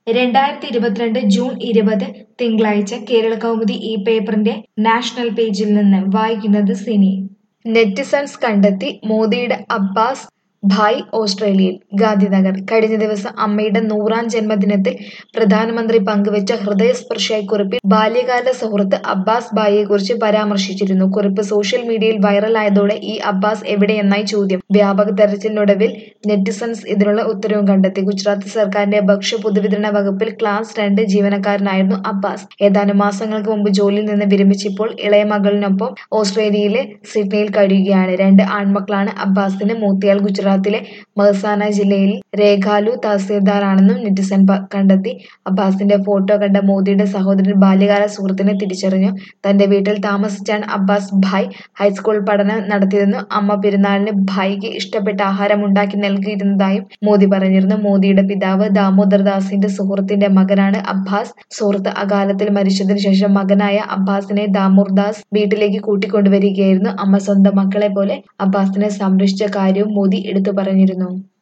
രണ്ടായിരത്തി ഇരുപത്തിരണ്ട് ജൂൺ ഇരുപത് തിങ്കളാഴ്ച കേരള കൗമുദി ഈ പേപ്പറിന്റെ നാഷണൽ പേജിൽ നിന്ന് വായിക്കുന്നത് സിനി നെറ്റിസൺസ് കണ്ടെത്തി മോദിയുടെ അബ്ബാസ് ഭായ് ഓസ്ട്രേലിയയിൽ ഗാന്ധിനഗർ കഴിഞ്ഞ ദിവസം അമ്മയുടെ നൂറാം ജന്മദിനത്തിൽ പ്രധാനമന്ത്രി പങ്കുവച്ച ഹൃദയസ്പർശിയായ കുറിപ്പിൽ ബാല്യകാല സുഹൃത്ത് അബ്ബാസ് ഭായിയെക്കുറിച്ച് പരാമർശിച്ചിരുന്നു കുറിപ്പ് സോഷ്യൽ മീഡിയയിൽ വൈറലായതോടെ ഈ അബ്ബാസ് എവിടെയെന്നായി ചോദ്യം വ്യാപക തെരച്ചിലിനൊടുവിൽ നെറ്റിസൺസ് ഇതിനുള്ള ഉത്തരവും കണ്ടെത്തി ഗുജറാത്ത് സർക്കാരിന്റെ ഭക്ഷ്യ പൊതുവിതരണ വകുപ്പിൽ ക്ലാസ് രണ്ട് ജീവനക്കാരനായിരുന്നു അബ്ബാസ് ഏതാനും മാസങ്ങൾക്ക് മുമ്പ് ജോലിയിൽ നിന്ന് വിരമിച്ചപ്പോൾ ഇളയ മകളിനൊപ്പം ഓസ്ട്രേലിയയിലെ സിഡ്നിയിൽ കഴിയുകയാണ് രണ്ട് ആൺമക്കളാണ് അബ്ബാസിന് മൂത്തയാൾ ഗുജറാത്തിലെ മഹസാന ജില്ലയിൽ രേഖാലു തഹസീൽദാറാണെന്നും നെറ്റിസൺ പ- കണ്ടെത്തി അബ്ബാസിന്റെ ഫോട്ടോ കണ്ട മോദിയുടെ സഹോദരൻ ബാല്യകാല സുഹൃത്തിനെ തിരിച്ചറിഞ്ഞു തന്റെ വീട്ടിൽ താമസിച്ചാണ് അബ്ബാസ് ഭായ് ഹൈസ്കൂൾ പഠനം നടത്തിയതെന്നും അമ്മ പെരുന്നാളിന് ഭായിക്ക് ഇഷ്ടപ്പെട്ട ആഹാരം ഉണ്ടാക്കി നൽകിയിരുന്നതായും മോദി പറഞ്ഞിരുന്നു മോദിയുടെ പിതാവ് ദാമോദർ ദാസിന്റെ സുഹൃത്തിന്റെ മകനാണ് അബ്ബാസ് സുഹൃത്ത് അകാലത്തിൽ മരിച്ചതിനു ശേഷം മകനായ അബ്ബാസിനെ ദാമോദർ ദാസ് വീട്ടിലേക്ക് കൂട്ടിക്കൊണ്ടുവരികയായിരുന്നു അമ്മ സ്വന്തം മക്കളെ പോലെ അബ്ബാസിനെ സംരക്ഷിച്ച കാര്യവും മോദി എടുത്തു പറഞ്ഞിരുന്നു